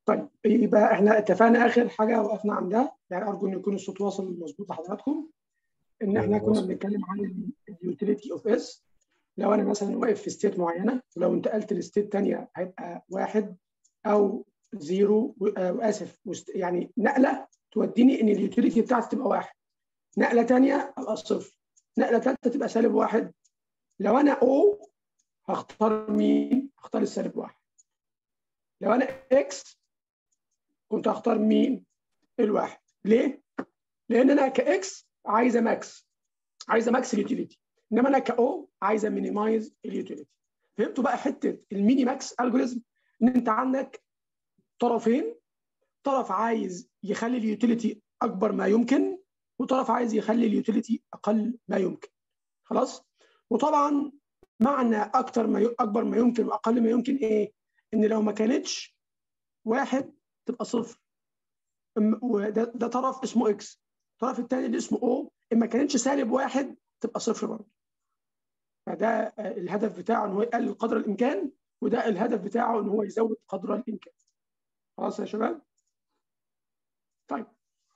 طيب يبقى احنا اتفقنا اخر حاجه وقفنا عندها يعني ارجو ان يكون الصوت واصل مظبوط لحضراتكم ان احنا كنا بنتكلم عن اليوتيليتي اوف اس لو انا مثلا واقف في ستيت معينه ولو انتقلت لستيت ثانيه هيبقى واحد او زيرو واسف يعني نقله توديني ان اليوتيليتي بتاعتي تبقى واحد نقله ثانيه ابقى صفر نقله ثالثه تبقى سالب واحد لو انا او هختار مين؟ هختار السالب واحد لو انا اكس كنت هختار مين؟ الواحد ليه؟ لان انا كاكس عايزه ماكس عايزه ماكس اليوتيليتي انما انا كاو عايزه مينيمايز اليوتيليتي فهمتوا بقى حته الميني ماكس الجوريزم ان انت عندك طرفين طرف عايز يخلي اليوتيليتي اكبر ما يمكن وطرف عايز يخلي اليوتيليتي اقل ما يمكن خلاص وطبعا معنى اكتر ما ي... اكبر ما يمكن واقل ما يمكن ايه ان لو ما كانتش واحد تبقى صفر وده ده طرف اسمه اكس الطرف الثاني اللي اسمه او ان ما كانتش سالب واحد تبقى صفر برضه فده الهدف بتاعه ان هو يقلل قدر الامكان وده الهدف بتاعه ان هو يزود قدر الامكان خلاص يا شباب طيب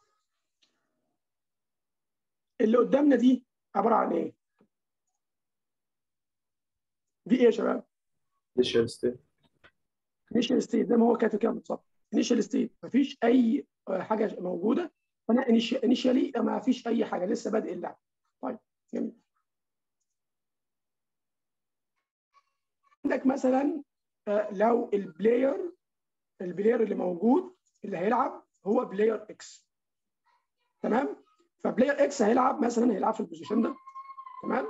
اللي قدامنا دي عباره عن ايه دي ايه يا شباب initial state انيشال ستيت زي ما هو كاتب كده بالظبط انيشال ستيت مفيش اي حاجه موجوده فانا انيشالي ما فيش اي حاجه لسه بادئ اللعب طيب جميل عندك مثلا لو البلاير البلاير اللي موجود اللي هيلعب هو بلاير اكس تمام فبلاير اكس هيلعب مثلا هيلعب في البوزيشن ده تمام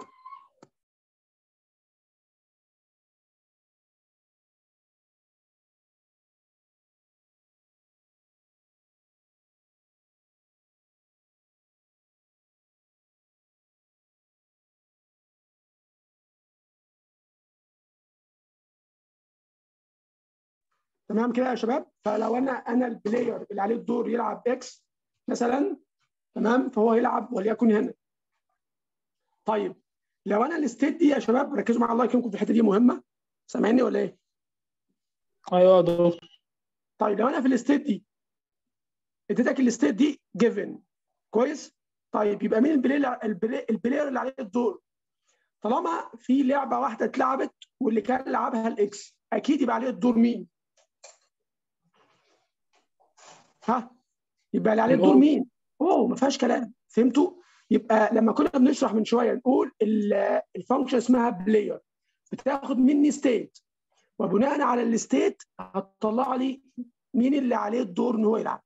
تمام كده يا شباب فلو انا انا البلاير اللي عليه الدور يلعب اكس مثلا تمام فهو يلعب وليكن هنا طيب لو انا الستيت دي يا شباب ركزوا معايا الله يكرمكم في الحته دي مهمه سامعني ولا ايه؟ ايوه يا دكتور طيب لو انا في الستيت دي اديتك الستيت دي جيفن كويس؟ طيب يبقى مين البلاير البلاير اللي عليه الدور؟ طالما في لعبه واحده اتلعبت واللي كان لعبها الاكس اكيد يبقى عليه الدور مين؟ ها يبقى اللي عليه الدور مين؟ اوه ما فيهاش كلام فهمتوا؟ يبقى لما كنا بنشرح من شويه نقول الفانكشن اسمها بلاير بتاخد مني ستيت وبناء على الستيت هتطلع لي مين اللي عليه الدور ان هو يلعب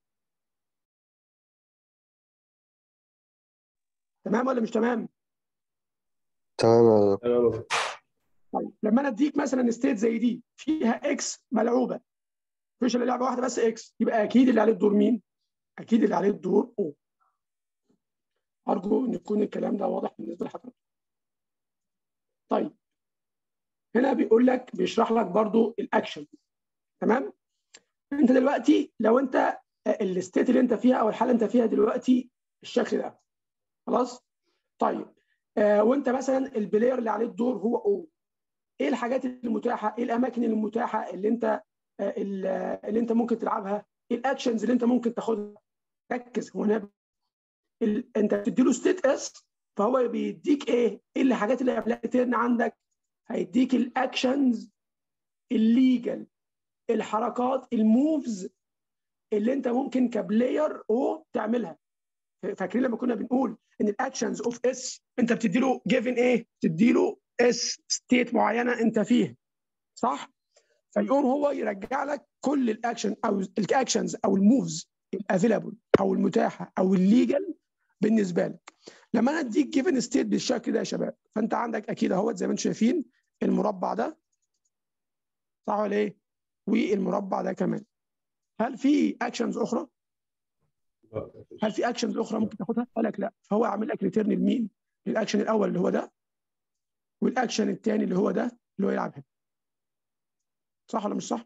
تمام ولا مش تمام؟ تمام يا دكتور تمام طيب لما انا اديك مثلا ستيت زي دي فيها اكس ملعوبه مفيش الا لعبه واحده بس اكس يبقى اكيد اللي عليه الدور مين؟ اكيد اللي عليه الدور او ارجو ان يكون الكلام ده واضح بالنسبه لحضرتك طيب هنا بيقول لك بيشرح لك برضو الاكشن تمام انت دلوقتي لو انت الستيت اللي انت فيها او الحاله اللي انت فيها دلوقتي الشكل ده خلاص طيب آه وانت مثلا البلاير اللي عليه الدور هو او ايه الحاجات المتاحه ايه الاماكن المتاحه اللي انت آه اللي انت ممكن تلعبها ايه الاكشنز اللي انت ممكن تاخدها ركز هو هنا ال... انت بتدي له ستيت اس فهو بيديك ايه؟ ايه الحاجات اللي هتلاقي عندك؟ هيديك الاكشنز الليجل الحركات الموفز اللي انت ممكن كبلاير او تعملها فاكرين لما كنا بنقول ان الاكشنز اوف اس انت بتدي له جيفن ايه؟ بتدي له اس ستيت معينه انت فيها صح؟ فيقوم هو يرجع لك كل الاكشن او الاكشنز او الموفز الافيلابل او المتاحه او الليجل بالنسبه لك لما انا اديك جيفن ستيت بالشكل ده يا شباب فانت عندك اكيد اهوت زي ما انتم شايفين المربع ده صح ولا ايه؟ والمربع ده كمان هل في اكشنز اخرى؟ هل في اكشنز اخرى ممكن تاخدها؟ قال لك لا فهو عامل لك ريتيرن لمين؟ للاكشن الاول اللي هو ده والاكشن الثاني اللي هو ده اللي هو يلعب هنا صح ولا مش صح؟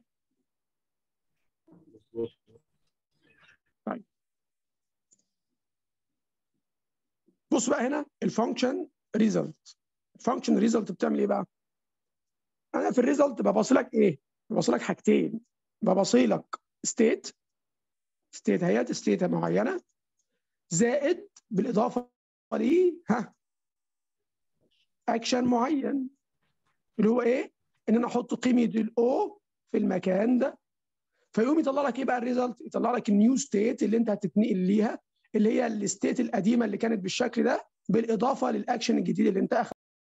طيب بص بقى هنا الفانكشن ريزلت الفانكشن ريزلت بتعمل ايه بقى؟ انا في الريزلت ببص لك ايه؟ ببص لك حاجتين ببص لك ستيت ستيت هي ستيت معينه زائد بالاضافه ل ها اكشن معين اللي هو ايه؟ ان انا احط قيمه الاو في المكان ده فيقوم يطلع لك ايه بقى الريزلت؟ يطلع لك النيو ستيت اللي انت هتتنقل ليها اللي هي الستيت القديمه اللي كانت بالشكل ده بالاضافه للاكشن الجديد اللي انت اخذ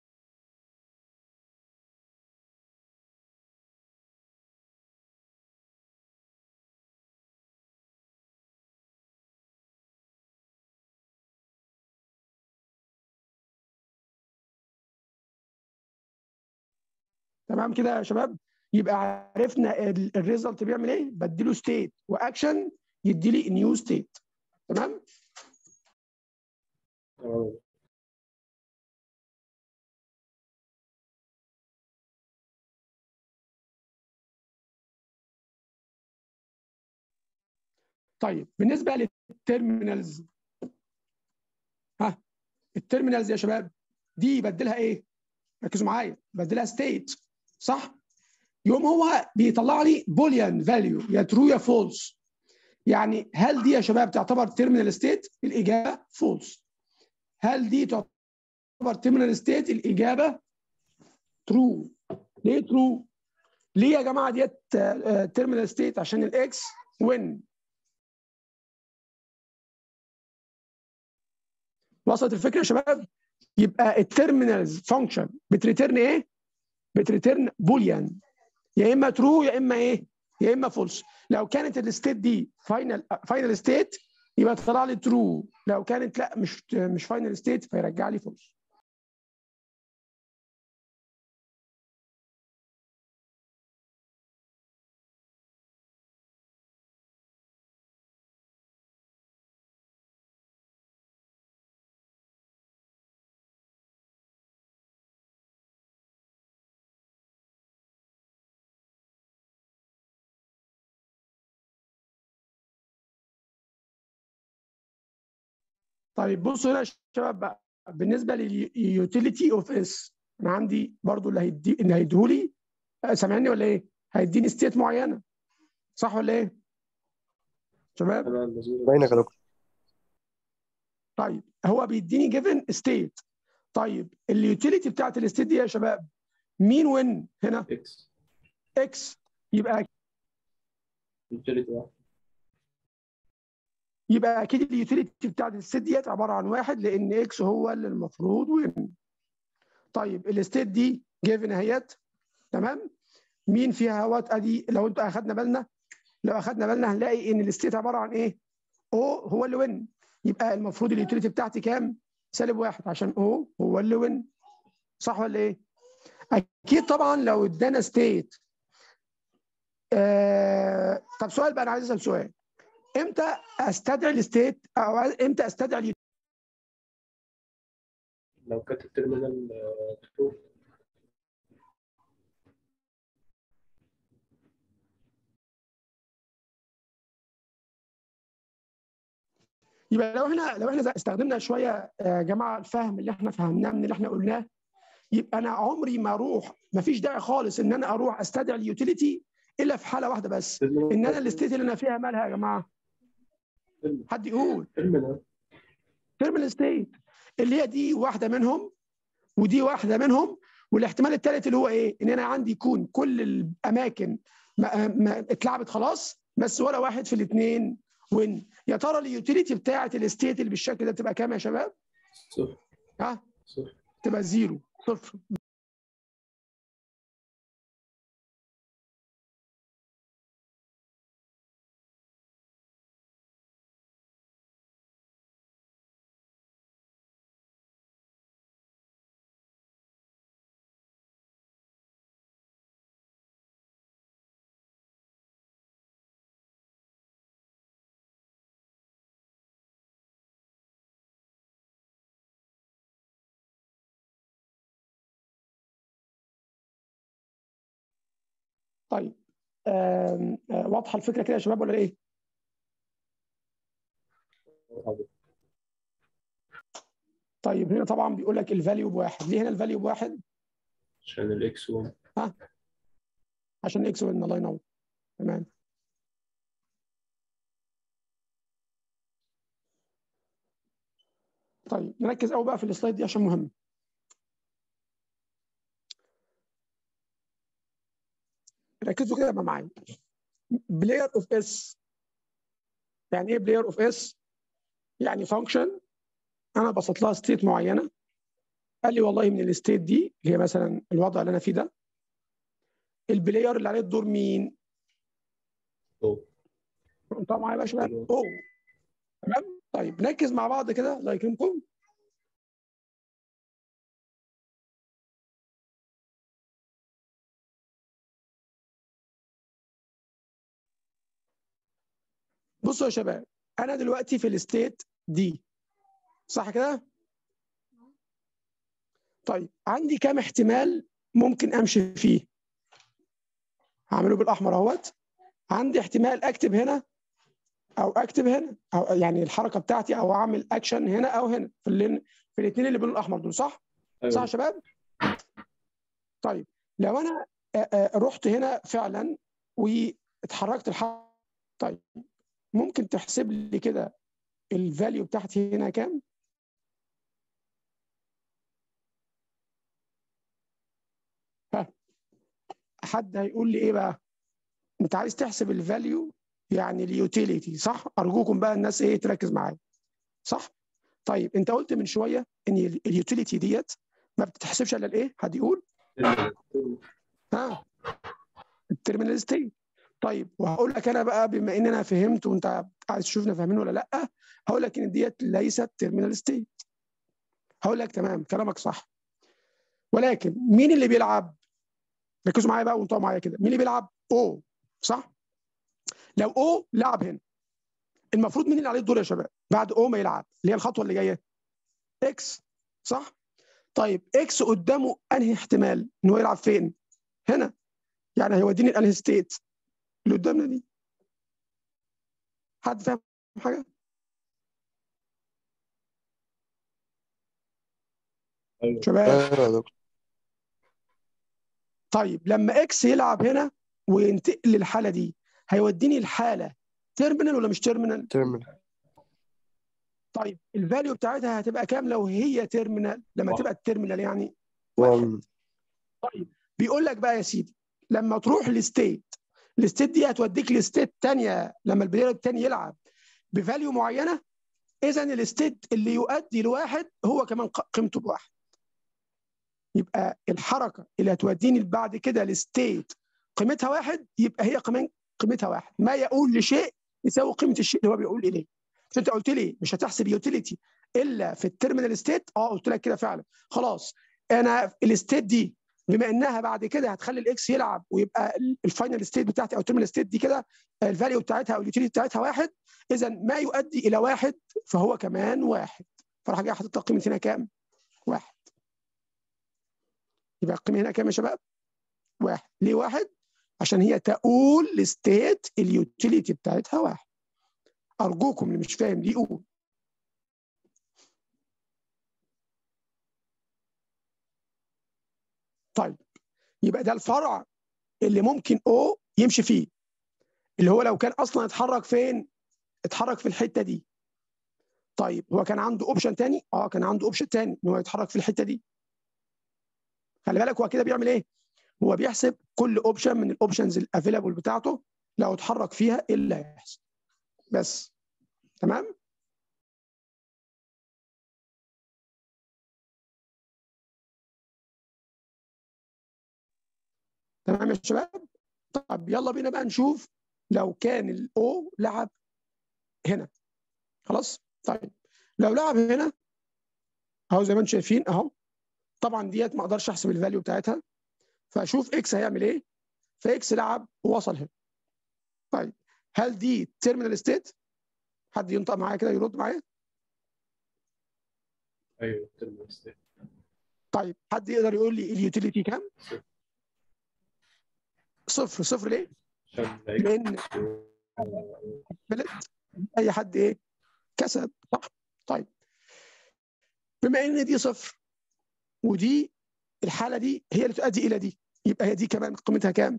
تمام كده يا شباب يبقى عرفنا الريزلت بيعمل ايه بديله ستيت واكشن يدي لي نيو ستيت تمام تمام طيب بالنسبه للتيرمينالز ها التيرمينالز يا شباب دي بدلها ايه ركزوا معايا بدلها ستيت صح يوم هو بيطلع لي بوليان فاليو يا ترو يا فولس يعني هل دي يا شباب تعتبر تيرمينال ستيت الاجابه فولس هل دي تعتبر تيرمينال ستيت الاجابه ترو ليه ترو ليه يا جماعه ديت تيرمينال ستيت عشان الاكس وين وصلت الفكره يا شباب يبقى التيرمينالز فانكشن بتريتيرن ايه بتريتيرن بوليان يا اما ترو يا اما ايه يا اما فولس لو كانت الستيت دي فاينل فاينل ستيت يبقى طلع لي ترو لو كانت لا مش مش فاينل ستيت فيرجع لي فولس طيب بصوا هنا يا شباب بقى بالنسبه لليوتيليتي اوف اس انا عندي برضو اللي هيدي اللي هيديهولي سامعني ولا ايه؟ هيديني ستيت معينه صح ولا ايه؟ شباب تمام مظبوط باينك يا دكتور طيب هو بيديني جيفن ستيت طيب اليوتيليتي بتاعت الستيت دي يا شباب مين وين هنا؟ اكس اكس يبقى يوتيليتي واحد يبقى اكيد اليوتيليتي بتاعت الستيت ديت عباره عن واحد لان اكس هو اللي المفروض وين طيب الستيت دي جيفن اهيت تمام مين فيها اهوت ادي لو انتوا اخدنا بالنا لو اخدنا بالنا هنلاقي ان الستيت عباره عن ايه؟ او هو اللي وين يبقى المفروض اليوتيليتي بتاعتي كام؟ سالب واحد عشان او هو اللي وين صح ولا ايه؟ اكيد طبعا لو ادانا ستيت آه طب سؤال بقى انا عايز اسال سؤال امتى استدعي الستيت او امتى استدعي اليوتيليتي لو كانت التيرمينال مفتوح يبقى لو احنا لو احنا استخدمنا شويه يا جماعه الفهم اللي احنا فهمناه من اللي احنا قلناه يبقى انا عمري ما اروح ما فيش داعي خالص ان انا اروح استدعي اليوتيليتي الا في حاله واحده بس ان انا الستيت اللي انا فيها مالها يا جماعه حد يقول تيرمينال تيرمينال ستيت اللي هي دي واحده منهم ودي واحده منهم والاحتمال الثالث اللي هو ايه ان انا عندي يكون كل الاماكن ما ما اتلعبت خلاص بس ولا واحد في الاثنين وين يا ترى اليوتيليتي بتاعه الستيت اللي بالشكل ده تبقى كام يا شباب صفر ها صفر تبقى زيرو صفر طيب آم، آه، واضحه الفكره كده يا شباب ولا ايه؟ طيب هنا طبعا بيقول لك الفاليو بواحد ليه هنا الفاليو بواحد؟ عشان الاكس 1 عشان اكس وين الله ينور تمام طيب نركز قوي بقى في السلايد دي عشان مهم ركزوا كده بقى معايا بلاير اوف اس يعني ايه بلاير اوف اس يعني فانكشن انا بسط لها ستيت معينه قال لي والله من الستيت دي اللي هي مثلا الوضع اللي انا فيه ده البلاير اللي عليه الدور مين؟ أو. انتوا معايا بقى يا شباب أيوة. او تمام طيب نركز مع بعض كده الله يكرمكم بصوا يا شباب انا دلوقتي في الستيت دي صح كده طيب عندي كام احتمال ممكن امشي فيه هعمله بالاحمر اهوت عندي احتمال اكتب هنا او اكتب هنا او يعني الحركه بتاعتي او اعمل اكشن هنا او هنا في اللي في الاثنين اللي باللون الاحمر دول صح صح يا أيوة. شباب طيب لو انا آه، آه، رحت هنا فعلا واتحركت الحركه طيب ممكن تحسب لي كده الفاليو بتاعتي هنا كام ها حد هيقول لي ايه بقى انت عايز تحسب الفاليو يعني اليوتيليتي صح ارجوكم بقى الناس ايه تركز معايا صح طيب انت قلت من شويه ان اليوتيليتي ديت ما بتتحسبش الا الايه حد يقول ها الترمينال ستيت طيب وهقول لك انا بقى بما ان انا فهمت وانت عايز تشوفنا فاهمين ولا لا هقول لك ان ديت ليست ترمينال ستيت هقول لك تمام كلامك صح ولكن مين اللي بيلعب ركزوا معايا بقى وانتوا معايا كده مين اللي بيلعب او صح لو او لعب هنا المفروض مين اللي عليه الدور يا شباب بعد او ما يلعب اللي هي الخطوه اللي جايه اكس صح طيب اكس قدامه انهي احتمال ان هو يلعب فين هنا يعني هيوديني الانهي ستيت اللي قدامنا دي حد فاهم حاجه أيوة. شباب ايوه يا دكتور طيب لما اكس يلعب هنا وينتقل للحاله دي هيوديني الحاله تيرمينال ولا مش تيرمينال ترمينال طيب الفاليو بتاعتها هتبقى كام لو هي تيرمينال لما واحد. تبقى التيرمينال يعني واحد وان طيب بيقول لك بقى يا سيدي لما تروح لستيت الستيت دي هتوديك لستيت تانية لما البلاير التاني يلعب بفاليو معينه اذا الستيت اللي يؤدي لواحد هو كمان ق- قيمته بواحد يبقى الحركه اللي هتوديني بعد كده لستيت قيمتها واحد يبقى هي كمان قيمتها واحد ما يقول لشيء يساوي قيمه الشيء اللي هو بيقول اليه مش انت قلت لي مش هتحسب يوتيليتي الا في التيرمينال ستيت اه قلت لك كده فعلا خلاص انا الستيت دي بما انها بعد كده هتخلي الاكس يلعب ويبقى الفاينل ستيت بتاعتي او التيرمينال ستيت دي كده الفاليو بتاعتها او اليوتيليتي بتاعتها واحد اذا ما يؤدي الى واحد فهو كمان واحد فراح جاي حاطط لك قيمه هنا كام؟ واحد يبقى القيمه هنا كام يا شباب؟ واحد ليه واحد؟ عشان هي تقول لستيت اليوتيليتي بتاعتها واحد ارجوكم اللي مش فاهم دي يقول طيب يبقى ده الفرع اللي ممكن او يمشي فيه اللي هو لو كان اصلا اتحرك فين اتحرك في الحته دي طيب هو كان عنده اوبشن تاني اه كان عنده اوبشن تاني ان هو يتحرك في الحته دي خلي بالك هو كده بيعمل ايه هو بيحسب كل اوبشن من الاوبشنز الافيلابل بتاعته لو اتحرك فيها ايه اللي هيحصل بس تمام تمام يا شباب طب يلا بينا بقى نشوف لو كان الاو لعب هنا خلاص طيب لو لعب هنا اهو زي ما انتم شايفين اهو طبعا ديت ما اقدرش احسب الفاليو بتاعتها فاشوف اكس هيعمل ايه فاكس لعب ووصل هنا طيب هل دي تيرمينال ستيت حد ينطق معايا كده يرد معايا ايوه terminal state. طيب حد يقدر يقول لي اليوتيليتي كام صفر صفر ليه عشان لان بلد اي حد ايه كسب صح طيب بما ان دي صفر ودي الحاله دي هي اللي تؤدي الى دي يبقى هي دي كمان قيمتها كام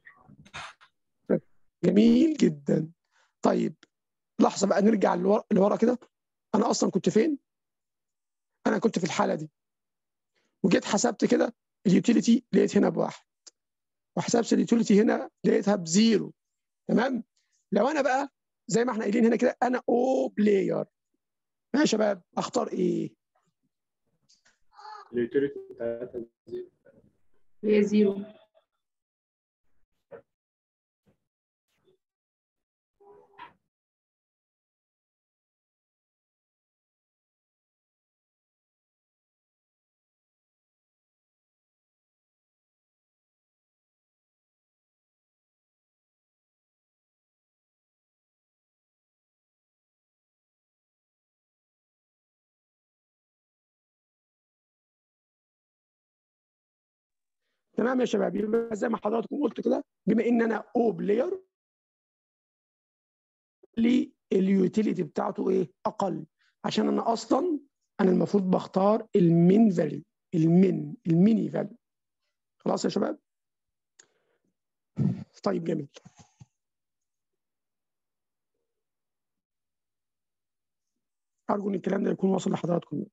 جميل جدا طيب لحظه بقى نرجع لورا, لورا كده انا اصلا كنت فين انا كنت في الحاله دي وجيت حسبت كده اليوتيليتي لقيت هنا بواحد وحسبت اليوتيليتي هنا لقيتها بزيرو تمام لو انا بقى زي ما احنا قايلين هنا كده انا او بلاير يا شباب اختار ايه اليوتيليتي بتاعتها زيرو هي زيرو تمام يا شباب يبقى زي ما حضراتكم قلت كده بما ان انا او بلاير اليوتيليتي بتاعته ايه اقل عشان انا اصلا انا المفروض بختار المين فاليو المين الميني فاليو خلاص يا شباب طيب جميل ارجو ان الكلام ده يكون واصل لحضراتكم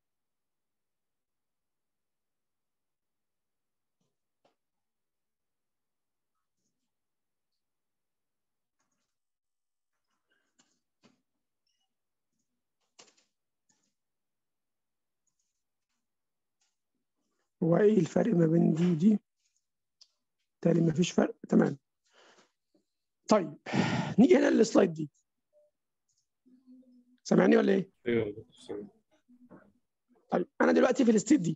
هو ايه الفرق ما بين دي ودي بالتالي ما فيش فرق تمام طيب نيجي هنا للسلايد دي سامعني ولا ايه ايوه يا دكتور سامي. طيب انا دلوقتي في الستيت دي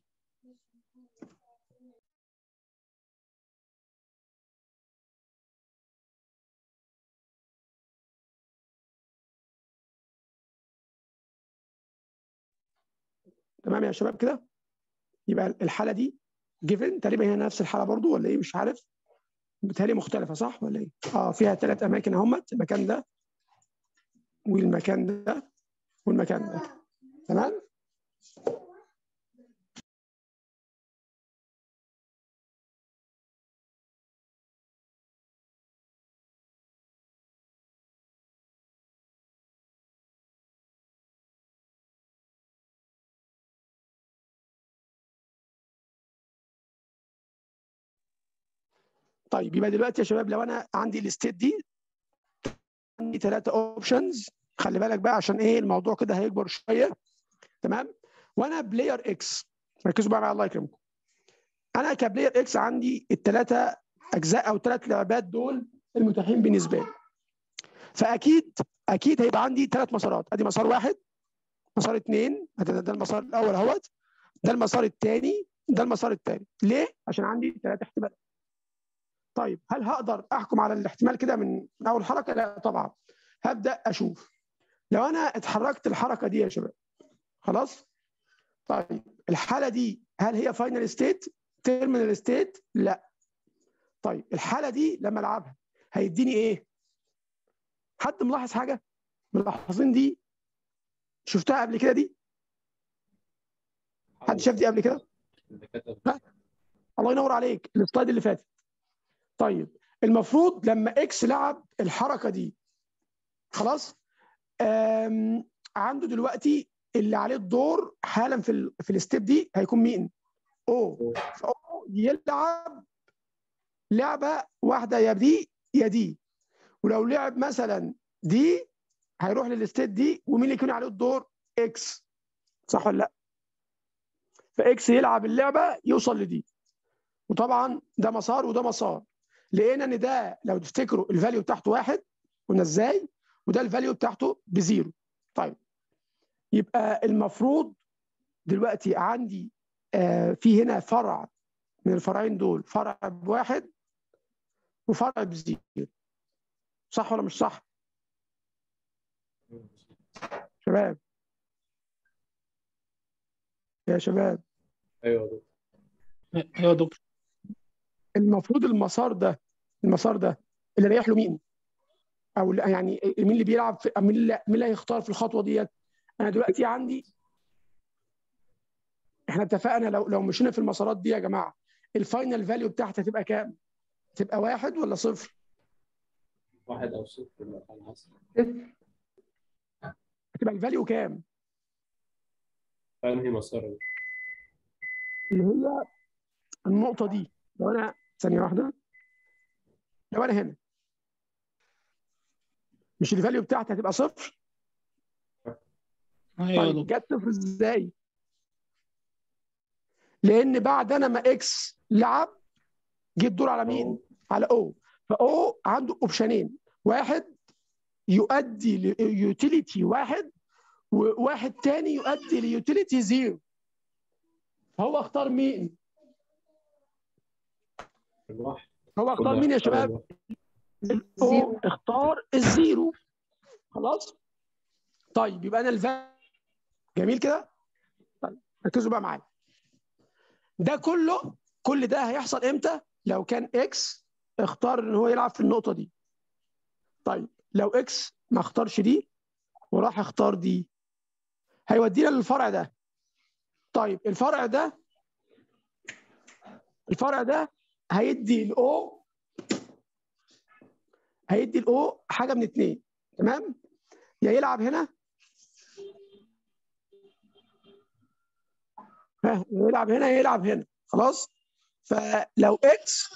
تمام يا شباب كده يبقى الحاله دي جيفن تقريبا هي نفس الحاله برضو ولا ايه مش عارف بتهيألي مختلفه صح ولا ايه اه فيها ثلاث اماكن اهمت المكان ده والمكان ده والمكان ده تمام طيب يبقى دلوقتي يا شباب لو انا عندي الستيت دي عندي ثلاثه اوبشنز خلي بالك بقى عشان ايه الموضوع كده هيكبر شويه تمام وانا بلاير اكس ركزوا بقى معايا الله يكرمكم انا كبلاير اكس عندي الثلاثه اجزاء او ثلاث لعبات دول المتاحين بالنسبه لي فاكيد اكيد هيبقى عندي ثلاث مسارات ادي مسار واحد مسار اثنين ده, ده المسار الاول اهوت ده المسار الثاني ده المسار الثاني ليه عشان عندي ثلاث احتمالات طيب هل هقدر احكم على الاحتمال كده من من اول حركه لا طبعا هبدا اشوف لو انا اتحركت الحركه دي يا شباب خلاص طيب الحاله دي هل هي فاينل ستيت تيرمينال ستيت لا طيب الحاله دي لما العبها هيديني ايه حد ملاحظ حاجه ملاحظين دي شفتها قبل كده دي حد شاف دي قبل كده اللي كتب الله ينور عليك السلايد اللي فاتت طيب المفروض لما اكس لعب الحركه دي خلاص آم، عنده دلوقتي اللي عليه الدور حالا في ال في الستيب دي هيكون مين؟ او فاو يلعب لعبه واحده يا دي يا دي ولو لعب مثلا دي هيروح للستيت دي ومين اللي يكون عليه الدور؟ اكس صح ولا لا؟ فاكس يلعب اللعبه يوصل لدي وطبعا ده مسار وده مسار لقينا ان ده لو تفتكروا الفاليو بتاعته واحد قلنا ازاي وده الفاليو بتاعته بزيرو طيب يبقى المفروض دلوقتي عندي آه في هنا فرع من الفرعين دول فرع بواحد وفرع بزيرو صح ولا مش صح شباب يا شباب ايوه يا دكتور ايوه يا دكتور المفروض المسار ده المسار ده اللي رايح له مين؟ او اللي- يعني مين اللي بيلعب في مين اللي, مين اللي هيختار في الخطوه ديت؟ انا دلوقتي عندي احنا اتفقنا لو لو مشينا في المسارات دي يا جماعه الفاينل فاليو بتاعتها تبقى كام؟ تبقى واحد ولا صفر؟ واحد او صفر لا على حسب هتبقى الفاليو كام؟ فأنهي مسار اللي هي النقطه دي لو انا ثانيه واحده لو انا هنا مش الفاليو بتاعتي هتبقى صفر ايوه يا طيب دكتور جت صفر ازاي؟ لان بعد انا ما اكس لعب جه الدور على مين؟ على او فاو عنده اوبشنين واحد يؤدي ليوتيليتي واحد وواحد تاني يؤدي ليوتيليتي زيرو هو اختار مين؟ الواحد هو اختار مين يا شباب؟ زيرو. او اختار الزيرو خلاص؟ طيب يبقى انا الفا جميل كده؟ طيب ركزوا بقى معايا ده كله كل ده هيحصل امتى؟ لو كان اكس اختار ان هو يلعب في النقطه دي طيب لو اكس ما اختارش دي وراح اختار دي هيودينا للفرع ده طيب الفرع ده الفرع ده هيدي الاو هيدي الاو حاجه من اتنين تمام يا يلعب هنا ها يا يلعب هنا يا يلعب هنا خلاص فلو اكس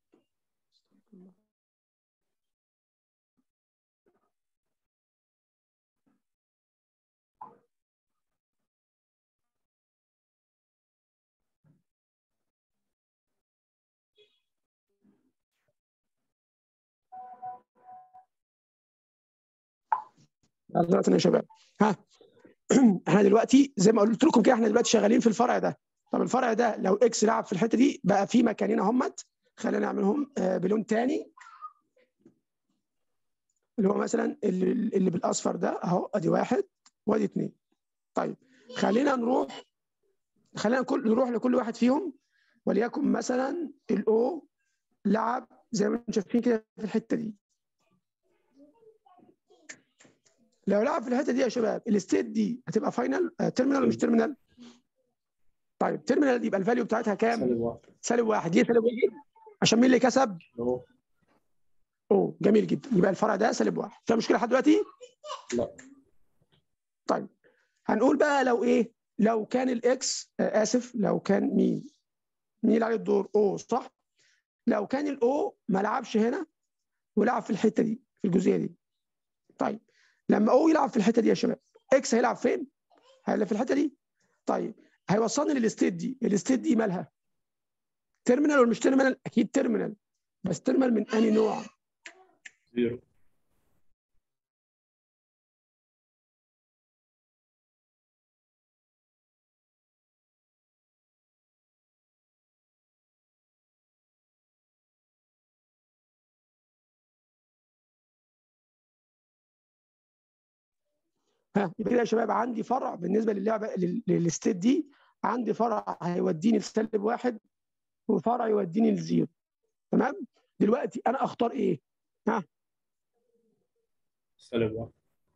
دلوقتي يا شباب ها احنا دلوقتي زي ما قلت لكم كده احنا دلوقتي شغالين في الفرع ده طب الفرع ده لو اكس لعب في الحته دي بقى في مكانين اهمت خلينا نعملهم آه، بلون تاني اللي هو مثلا اللي, اللي بالاصفر ده اهو ادي واحد وادي اثنين طيب خلينا نروح خلينا كل نروح لكل واحد فيهم وليكن مثلا الاو لعب زي ما انتم شايفين كده في الحته دي لو لعب في الحته دي يا شباب الستيت دي هتبقى فاينل تيرمينال ولا مش تيرمينال؟ طيب تيرمينال دي يبقى الفاليو بتاعتها كام؟ سالب واحد سالب واحد ليه سالب واحد؟ عشان مين اللي كسب؟ أهو. اوه جميل جدا يبقى الفرع ده سالب واحد فيها مشكله لحد دلوقتي؟ لا طيب هنقول بقى لو ايه؟ لو كان الاكس آه اسف لو كان مين؟ مين اللي عليه الدور؟ او صح؟ لو كان الاو ما لعبش هنا ولعب في الحته دي في الجزئيه دي طيب لما او يلعب في الحته دي يا شباب اكس هيلعب فين؟ هيلعب في الحته دي طيب هيوصلني للستيت دي الستيت دي مالها؟ تيرمينال ولا مش تيرمينال؟ اكيد تيرمينال بس تيرمينال من انهي نوع؟ زيرو ها يبقى كده يا شباب عندي فرع بالنسبه للعبه لل- للستيت دي عندي فرع هيوديني لسالب واحد وفرع يوديني لزيرو تمام دلوقتي انا اختار ايه؟ سالب واحد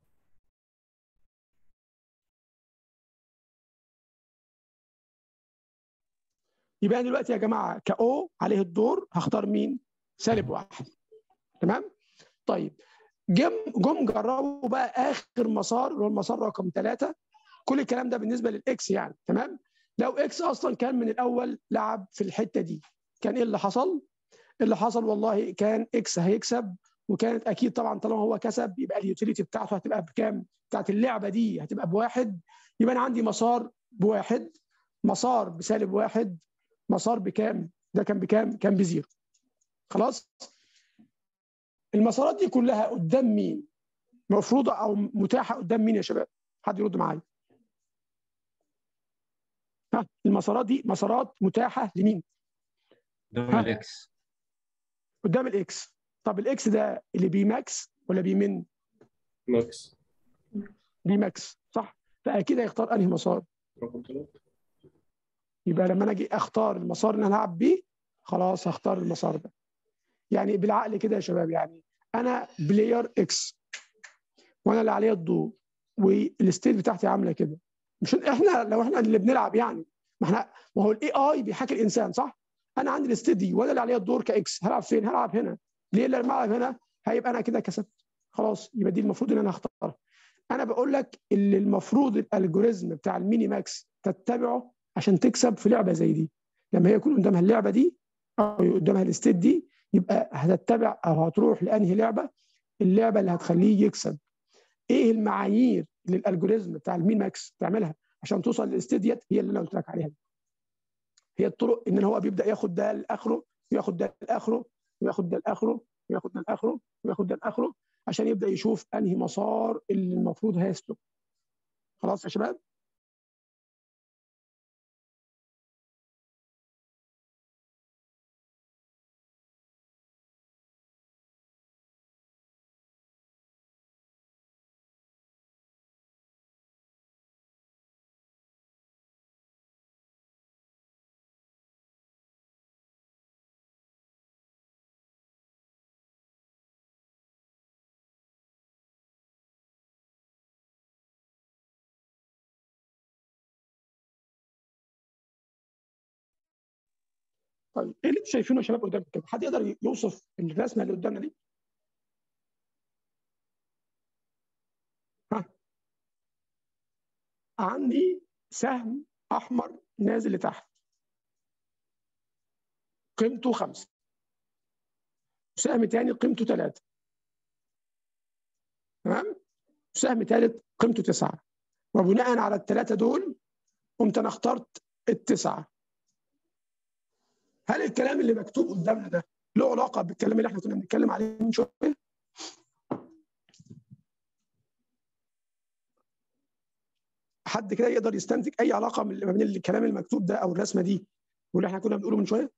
يبقى أنا دلوقتي يا جماعه كاو عليه الدور هختار مين؟ سالب واحد تمام؟ طيب جم جم جربوا بقى اخر مسار اللي هو المسار رقم ثلاثه كل الكلام ده بالنسبه للاكس يعني تمام؟ لو اكس اصلا كان من الاول لعب في الحته دي كان ايه اللي حصل؟ اللي حصل والله كان اكس هيكسب وكانت اكيد طبعا طالما هو كسب يبقى اليوتيليتي بتاعته هتبقى بكام؟ بتاعت اللعبه دي هتبقى بواحد يبقى انا عندي مسار بواحد مسار بسالب واحد مسار بكام؟ ده كان بكام؟ كان بزيرو. خلاص؟ المسارات دي كلها قدام مين؟ مفروضه او متاحه قدام مين يا شباب؟ حد يرد معايا. ها المسارات دي مسارات متاحه لمين؟ دول ها. الاكس قدام الاكس. طب الاكس ده اللي بي ماكس ولا بي من؟ ماكس بي ماكس صح؟ فاكيد هيختار انهي مسار؟ رقم ثلاثة يبقى لما انا اجي اختار المسار اللي انا هلعب بيه خلاص هختار المسار ده يعني بالعقل كده يا شباب يعني انا بلاير اكس وانا اللي عليا الدور والستيت بتاعتي عامله كده مش احنا لو احنا اللي بنلعب يعني ما احنا ما هو الاي اي بيحاكي الانسان صح؟ انا عندي الستيت دي وانا اللي عليا الدور كاكس هلعب فين؟ هلعب هنا ليه لما العب هنا هيبقى انا كده كسبت خلاص يبقى دي المفروض ان انا اختارها انا بقول لك اللي المفروض الالجوريزم بتاع الميني ماكس تتبعه عشان تكسب في لعبه زي دي لما هي يكون قدامها اللعبه دي او قدامها الستيت دي يبقى هتتبع او هتروح لانهي لعبه اللعبه اللي هتخليه يكسب ايه المعايير اللي الالجوريزم بتاع المين ماكس تعملها عشان توصل للستيت ديت هي اللي انا قلت لك عليها دي. هي الطرق ان هو بيبدا ياخد ده لاخره وياخد ده لاخره وياخد ده لاخره وياخد ده لاخره وياخد ده لاخره عشان يبدا يشوف انهي مسار اللي المفروض هيسلك خلاص يا شباب طيب ايه اللي انتوا شايفينه يا شباب قدامك كده حد يقدر يوصف الرسمه اللي قدامنا دي ها عندي سهم احمر نازل لتحت قيمته خمسة سهم تاني قيمته ثلاثة تمام سهم ثالث قيمته تسعة وبناء على الثلاثة دول قمت أنا اخترت التسعة هل الكلام اللي مكتوب قدامنا ده له علاقة بالكلام اللي احنا كنا بنتكلم عليه من شوية؟ حد كده يقدر يستنتج أي علاقة من- ما بين الكلام المكتوب ده أو الرسمة دي واللي احنا كنا بنقوله من شوية؟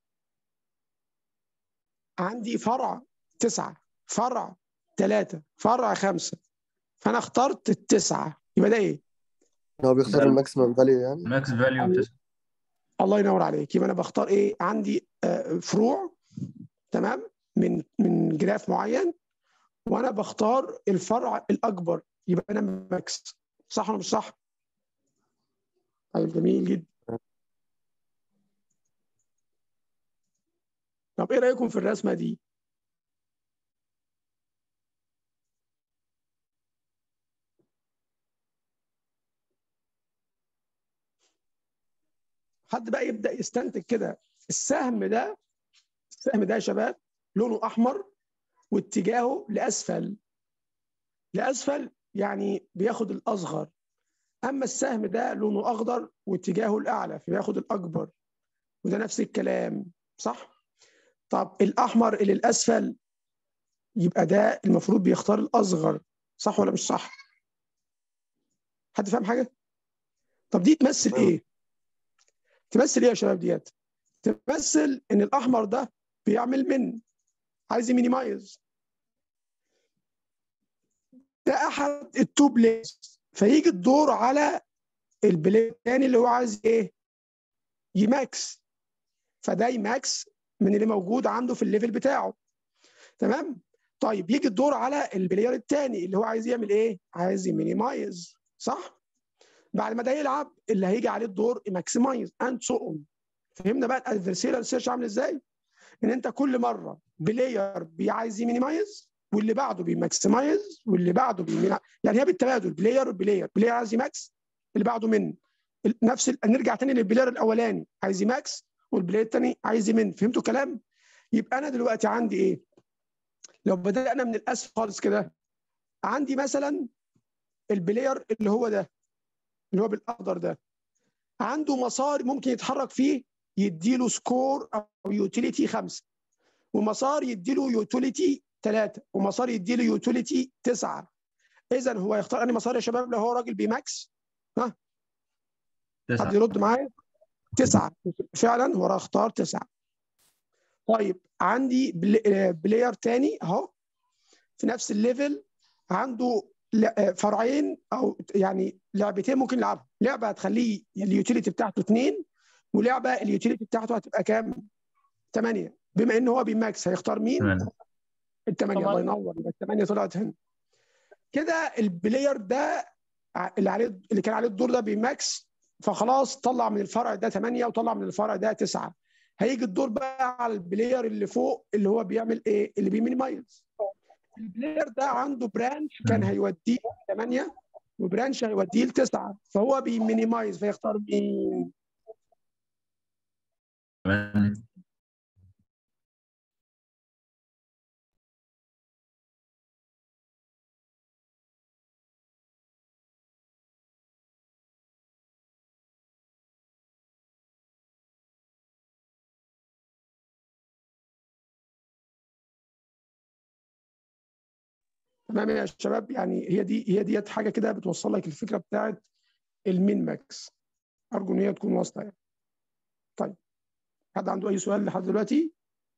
عندي فرع تسعة فرع ثلاثة فرع خمسة فأنا اخترت التسعة يبقى ده إيه؟ هو بيختار ده- الماكسيمم فاليو يعني ماكس فاليو تسعة الله ينور عليك يبقى انا بختار ايه عندي آه، فروع تمام من من جراف معين وانا بختار الفرع الاكبر يبقى انا ماكس صح ولا مش صح طيب جميل جدا طب ايه رايكم في الرسمه دي حد بقى يبدا يستنتج كده السهم ده السهم ده يا شباب لونه احمر واتجاهه لاسفل لاسفل يعني بياخد الاصغر اما السهم ده لونه اخضر واتجاهه الاعلى فبياخد الاكبر وده نفس الكلام صح طب الاحمر اللي الاسفل يبقى ده المفروض بيختار الاصغر صح ولا مش صح حد فاهم حاجه طب دي تمثل ايه تمثل ايه يا شباب ديت تمثل ان الاحمر ده بيعمل من عايز يمينيمايز ده احد التو بليز فيجي الدور على البلاي الثاني اللي هو عايز ايه يماكس فده يماكس من اللي موجود عنده في الليفل بتاعه تمام طيب يجي الدور على البلاير الثاني اللي هو عايز يعمل ايه عايز يمينيمايز صح بعد ما ده يلعب اللي هيجي عليه الدور ماكسمايز اند سو اون فهمنا بقى الادفرسيرال سيرش عامل ازاي ان انت كل مره بلاير بيعايز يمينيمايز واللي بعده بيماكسمايز واللي بعده بيمينا يعني هي بالتبادل بلاير بلاير بلاير عايز يماكس اللي بعده من نفس ال... نرجع تاني للبلاير الاولاني عايز يماكس والبلاير الثاني عايز يمن فهمتوا الكلام يبقى انا دلوقتي عندي ايه لو بدانا من الاسفل خالص كده عندي مثلا البلاير اللي هو ده اللي هو بالاخضر ده عنده مسار ممكن يتحرك فيه يديله سكور او يوتيليتي خمسه ومسار يديله يوتيليتي ثلاثه ومسار يديله يوتيليتي تسعه اذا هو يختار انهي مسار يا شباب لو هو راجل بيماكس ها حد تسعة يرد معايا تسعه فعلا هو اختار تسعه طيب عندي بل- بلاير تاني اهو في نفس الليفل عنده ل- فرعين او يعني لعبتين ممكن يلعبها لعبه هتخليه اليوتيليتي بتاعته اثنين ولعبه اليوتيليتي بتاعته هتبقى كام؟ ثمانيه بما ان هو بيماكس هيختار مين؟ تمام الثمانيه الله ينور يبقى الثمانيه طلعت هنا كده البلاير ده ع- اللي عليه اللي كان عليه الدور ده بيماكس فخلاص طلع من الفرع ده 8 وطلع من الفرع ده 9 هيجي الدور بقى على البلاير اللي فوق اللي هو بيعمل ايه؟ اللي بيمينيمايز البلاير ده عنده برانش كان مم. هيوديه 8 وبرانش هيوديه لتسعه فهو بيمينيمايز فيختار مين؟ تمام تمام يا شباب يعني هي دي هي ديت حاجه كده بتوصل لك الفكره بتاعت المين ماكس ارجو ان هي تكون واصله يعني طيب حد عنده اي سؤال لحد دلوقتي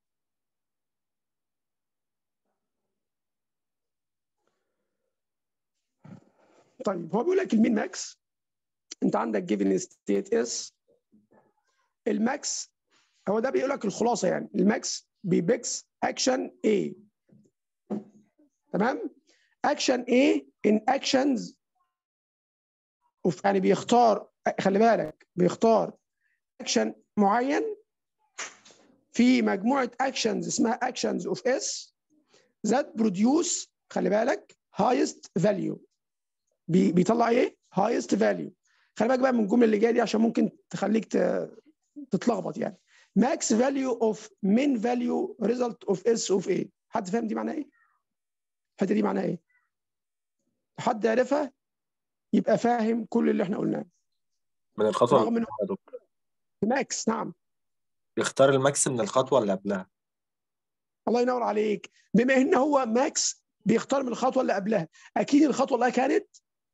طيب هو بيقول لك المين ماكس انت عندك جيفن ستيت اس الماكس هو ده بيقول لك الخلاصه يعني الماكس بيبيكس اكشن A تمام اكشن A in actions وف- يعني بيختار خلي بالك بيختار اكشن معين في مجموعه اكشنز اسمها اكشنز اوف اس ذات بروديوس خلي بالك هايست فاليو بيطلع ايه؟ هايست فاليو خلي بالك بقى من الجمله اللي جايه دي عشان ممكن تخليك ت- تتلخبط يعني ماكس فاليو اوف مين فاليو ريزلت اوف اس اوف ايه حد فاهم دي معناها ايه؟ الحته دي معناها ايه؟ حد عرفها يبقى فاهم كل اللي احنا قلناه من الخطوة رغم اللي انه قبلها يا دكتور ماكس نعم يختار الماكس من الخطوة اللي قبلها الله ينور عليك بما ان هو ماكس بيختار من الخطوه اللي قبلها اكيد الخطوه اللي كانت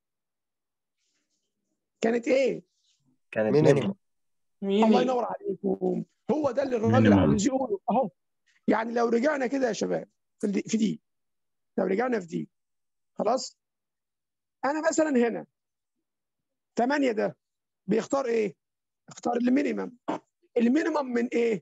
كانت ايه؟ كانت مينيمم مينيمم الله ينور عليكم هو ده اللي الراجل مينيمم. عاوز يقوله اهو يعني لو رجعنا كده يا شباب في دي, في دي لو رجعنا في دي خلاص انا مثلا هنا 8 ده بيختار ايه؟ اختار المينيمم المينيمم من ايه؟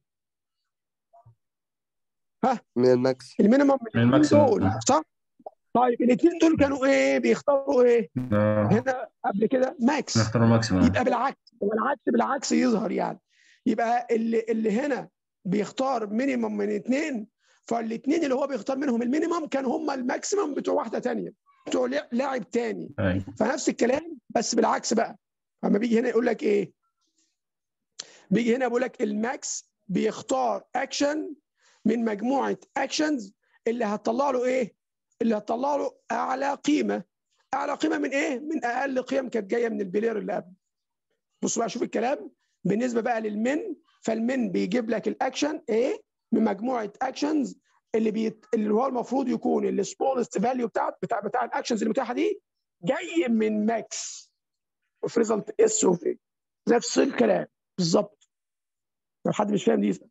من الماكس المينيمم من من الماكسيموم. دول صح؟ طيب الاثنين دول كانوا ايه؟ بيختاروا ايه؟ آه، هنا قبل كده ماكس نختار الماكسيموم يبقى بالعكس بالعكس بالعكس يظهر يعني يبقى اللي اللي هنا بيختار مينيمم من اثنين فالاثنين اللي هو بيختار منهم المينيمم كان هم الماكسيمم بتوع واحده ثانيه بتوع لع- لاعب ثاني أي. فنفس الكلام بس بالعكس بقى اما بيجي هنا يقول لك ايه بيجي هنا بيقول لك الماكس بيختار اكشن من مجموعه اكشنز اللي هتطلع له ايه اللي هتطلع له اعلى قيمه اعلى قيمه من ايه من اقل قيم كانت جايه من البلاير اللي قبل بصوا بقى شوف الكلام بالنسبه بقى للمن فالمن بيجيب لك الاكشن ايه من مجموعه اكشنز اللي بيت... اللي هو المفروض يكون السمولست فاليو بتاع بتاع بتاع الاكشنز المتاحه دي جاي من ماكس في ريزلت اس اوف ايه نفس الكلام بالظبط لو حد مش فاهم دي يسأل.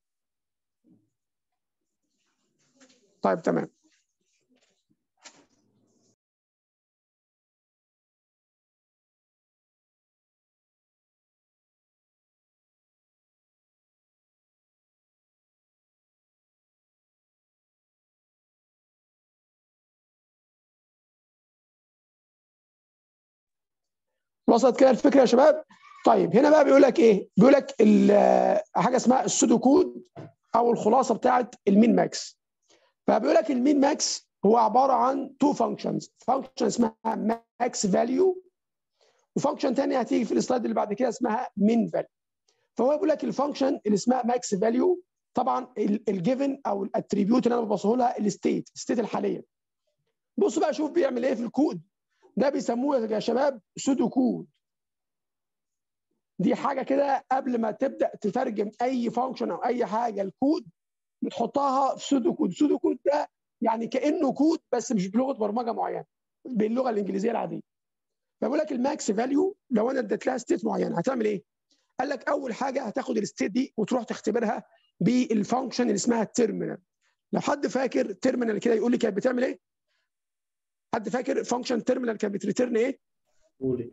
طيب تمام وصلت كده الفكره يا شباب طيب هنا بقى بيقول لك ايه بيقول لك ال- حاجه اسمها السودو كود او الخلاصه بتاعت المين ماكس فبيقول لك المين ماكس هو عباره عن تو فانكشنز فانكشن اسمها ماكس فاليو وفانكشن ثانيه هتيجي في السلايد اللي بعد كده اسمها مين فاليو فهو بيقول لك الفانكشن اللي اسمها ماكس فاليو طبعا الجيفن او الاتريبيوت اللي انا ببصه لها الستيت الستيت الحاليه بصوا بقى شوف بيعمل ايه في الكود ده بيسموه يا شباب سودو كود دي حاجه كده قبل ما تبدا تترجم اي فانكشن او اي حاجه الكود بتحطها في سودو كود سودو كود ده يعني كانه كود بس مش بلغه برمجه معينه باللغه الانجليزيه العاديه فبقول لك الماكس فاليو لو انا اديت لها ستيت معينه هتعمل ايه؟ قال لك اول حاجه هتاخد الستيت دي وتروح تختبرها بالفانكشن اللي اسمها التيرمينال لو حد فاكر تيرمينال كده يقول لي كانت بتعمل ايه؟ حد فاكر فانكشن تيرمينال كانت بتريتيرن ايه؟ قولي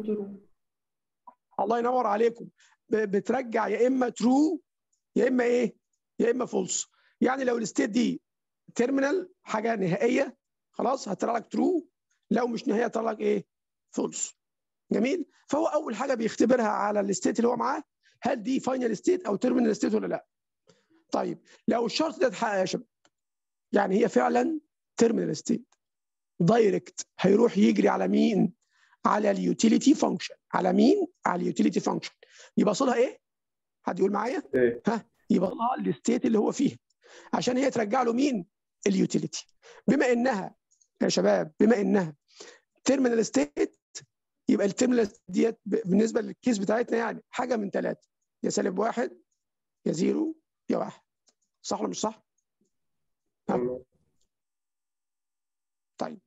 الله ينور عليكم ب- بترجع يا اما ترو يا اما ايه يا اما فولس يعني لو الستيت دي تيرمينال حاجه نهائيه خلاص هتطلع لك ترو لو مش نهائيه هتطلع لك ايه فولس جميل فهو اول حاجه بيختبرها على الستيت اللي هو معاه هل دي فاينل ستيت او تيرمينال ستيت ولا لا طيب لو الشرط ده اتحقق يا شباب يعني هي فعلا تيرمينال ستيت دايركت هيروح يجري على مين على اليوتيليتي فانكشن على مين على اليوتيليتي فانكشن يبقى صلها ايه حد يقول معايا ايه يبقى صلها الستيت اللي هو فيها عشان هي ترجع له مين اليوتيليتي بما انها يا شباب بما انها تيرمينال ستيت يبقى التيرمينال ديت ب- بالنسبه للكيس بتاعتنا يعني حاجه من ثلاثه يا سالب واحد يا زيرو يا واحد صح ولا مش صح؟ تمام طيب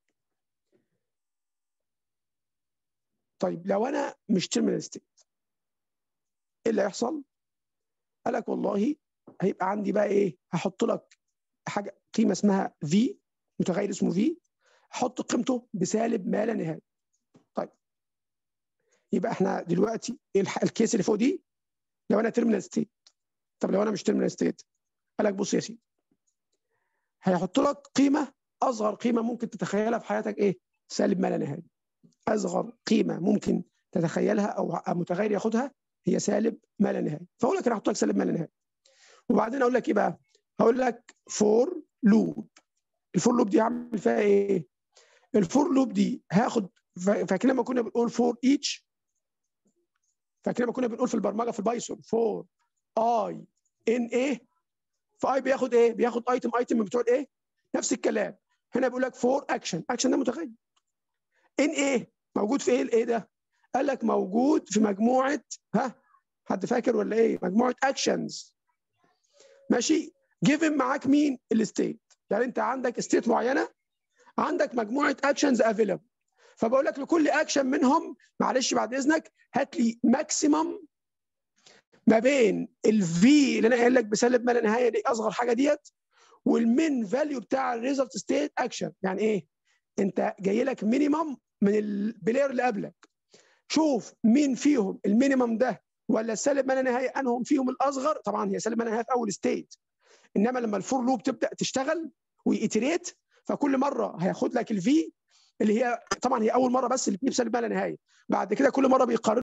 طيب لو انا مش تيرمينال ستيت ايه اللي هيحصل؟ قال لك والله هيبقى عندي بقى ايه؟ هحط لك حاجه قيمه اسمها في متغير اسمه في احط قيمته بسالب ما لا نهايه. طيب يبقى احنا دلوقتي إيه الح- الكيس اللي فوق دي لو انا تيرمينال ستيت طب لو انا مش تيرمينال ستيت قال لك بص يا سيدي هيحط لك قيمه اصغر قيمه ممكن تتخيلها في حياتك ايه؟ سالب ما لا نهايه. اصغر قيمه ممكن تتخيلها او متغير ياخدها هي سالب ما لا نهايه فاقول لك انا هحط لك سالب ما لا نهايه وبعدين اقول لك ايه بقى هقول لك فور لوب الفور لوب دي هعمل فيها ايه الفور لوب دي هاخد فا- فاكرين لما كنا بنقول فور ايتش فاكرين لما كنا بنقول في البرمجه في البايثون فور اي ان ايه فاي بياخد ايه بياخد ايتم ايتم من بتوع الايه نفس الكلام هنا بيقول لك فور اكشن اكشن ده متغير ان ايه موجود في ايه الايه ده قال لك موجود في مجموعه ها حد فاكر ولا ايه مجموعه اكشنز ماشي جيفن معاك مين الستيت يعني انت عندك ستيت معينه عندك مجموعه اكشنز افيلبل فبقول لك لكل اكشن منهم معلش بعد اذنك هات لي ماكسيمم ما بين الفي اللي انا قايل لك بسالب ما لا نهايه دي اصغر حاجه ديت والمين فاليو بتاع الريزلت ستيت اكشن يعني ايه انت جاي لك مينيمم من البلاير اللي قبلك شوف مين فيهم المينيمم ده ولا السالب ما لا نهايه انهم فيهم الاصغر طبعا هي سالب ما لا نهايه في اول ستيت انما لما الفور لوب تبدا تشتغل ويتريت فكل مره هياخد لك الفي اللي هي طبعا هي اول مره بس اللي بسالب ما لا نهايه بعد كده كل مره بيقارن